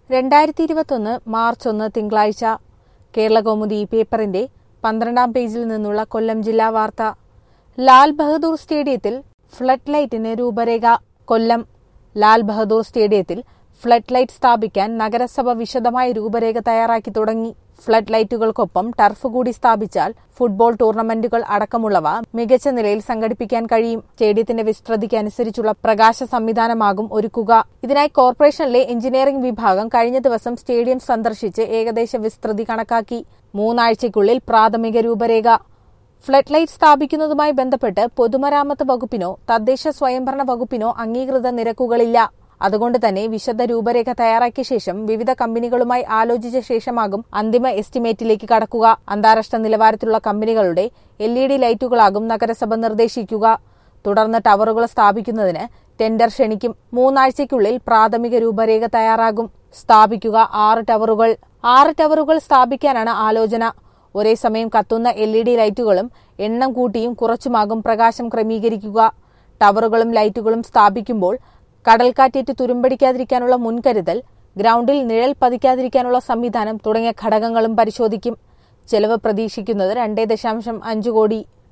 രണ്ടായിരത്തി ഇരുപത്തൊന്ന് മാർച്ച് ഒന്ന് തിങ്കളാഴ്ച കേരളകൗമുദി ഈ പേപ്പറിന്റെ പന്ത്രണ്ടാം പേജിൽ നിന്നുള്ള കൊല്ലം ജില്ലാ വാർത്ത ലാൽ ബഹദൂർ സ്റ്റേഡിയത്തിൽ ഫ്ലഡ് ലൈറ്റിന് രൂപരേഖ കൊല്ലം ലാൽ ബഹദൂർ സ്റ്റേഡിയത്തിൽ ഫ്ലഡ് ലൈറ്റ് സ്ഥാപിക്കാൻ നഗരസഭ വിശദമായ രൂപരേഖ തയ്യാറാക്കി തുടങ്ങി ഫ്ലഡ് ലൈറ്റുകൾക്കൊപ്പം ടർഫ് കൂടി സ്ഥാപിച്ചാൽ ഫുട്ബോൾ ടൂർണമെന്റുകൾ അടക്കമുള്ളവ മികച്ച നിലയിൽ സംഘടിപ്പിക്കാൻ കഴിയും സ്റ്റേഡിയത്തിന്റെ വിസ്തൃതിക്ക് അനുസരിച്ചുള്ള പ്രകാശ സംവിധാനമാകും ഒരുക്കുക ഇതിനായി കോർപ്പറേഷനിലെ എഞ്ചിനീയറിംഗ് വിഭാഗം കഴിഞ്ഞ ദിവസം സ്റ്റേഡിയം സന്ദർശിച്ച് ഏകദേശ വിസ്തൃതി കണക്കാക്കി മൂന്നാഴ്ചയ്ക്കുള്ളിൽ പ്രാഥമിക രൂപരേഖ ഫ്ലഡ് ലൈറ്റ് സ്ഥാപിക്കുന്നതുമായി ബന്ധപ്പെട്ട് പൊതുമരാമത്ത് വകുപ്പിനോ തദ്ദേശ സ്വയംഭരണ വകുപ്പിനോ അംഗീകൃത നിരക്കുകളില്ല അതുകൊണ്ട് തന്നെ വിശദ രൂപരേഖ തയ്യാറാക്കിയ ശേഷം വിവിധ കമ്പനികളുമായി ആലോചിച്ച ശേഷമാകും അന്തിമ എസ്റ്റിമേറ്റിലേക്ക് കടക്കുക അന്താരാഷ്ട്ര നിലവാരത്തിലുള്ള കമ്പനികളുടെ എൽ ഇ ഡി ലൈറ്റുകളാകും നഗരസഭ നിർദ്ദേശിക്കുക തുടർന്ന് ടവറുകൾ സ്ഥാപിക്കുന്നതിന് ടെൻഡർ ക്ഷണിക്കും മൂന്നാഴ്ചയ്ക്കുള്ളിൽ പ്രാഥമിക രൂപരേഖ തയ്യാറാകും സ്ഥാപിക്കുക ആറ് ടവറുകൾ ആറ് ടവറുകൾ സ്ഥാപിക്കാനാണ് ആലോചന ഒരേ സമയം കത്തുന്ന എൽ ഇ ഡി ലൈറ്റുകളും എണ്ണം കൂട്ടിയും കുറച്ചുമാകും പ്രകാശം ക്രമീകരിക്കുക ടവറുകളും ലൈറ്റുകളും സ്ഥാപിക്കുമ്പോൾ കടൽക്കാറ്റേറ്റ് തുരുമ്പടിക്കാതിരിക്കാനുള്ള മുൻകരുതൽ ഗ്രൗണ്ടിൽ നിഴൽ പതിക്കാതിരിക്കാനുള്ള സംവിധാനം തുടങ്ങിയ ഘടകങ്ങളും പരിശോധിക്കും ചെലവ് പ്രതീക്ഷിക്കുന്നത് രണ്ടേ ദശാംശം അഞ്ച് കോടി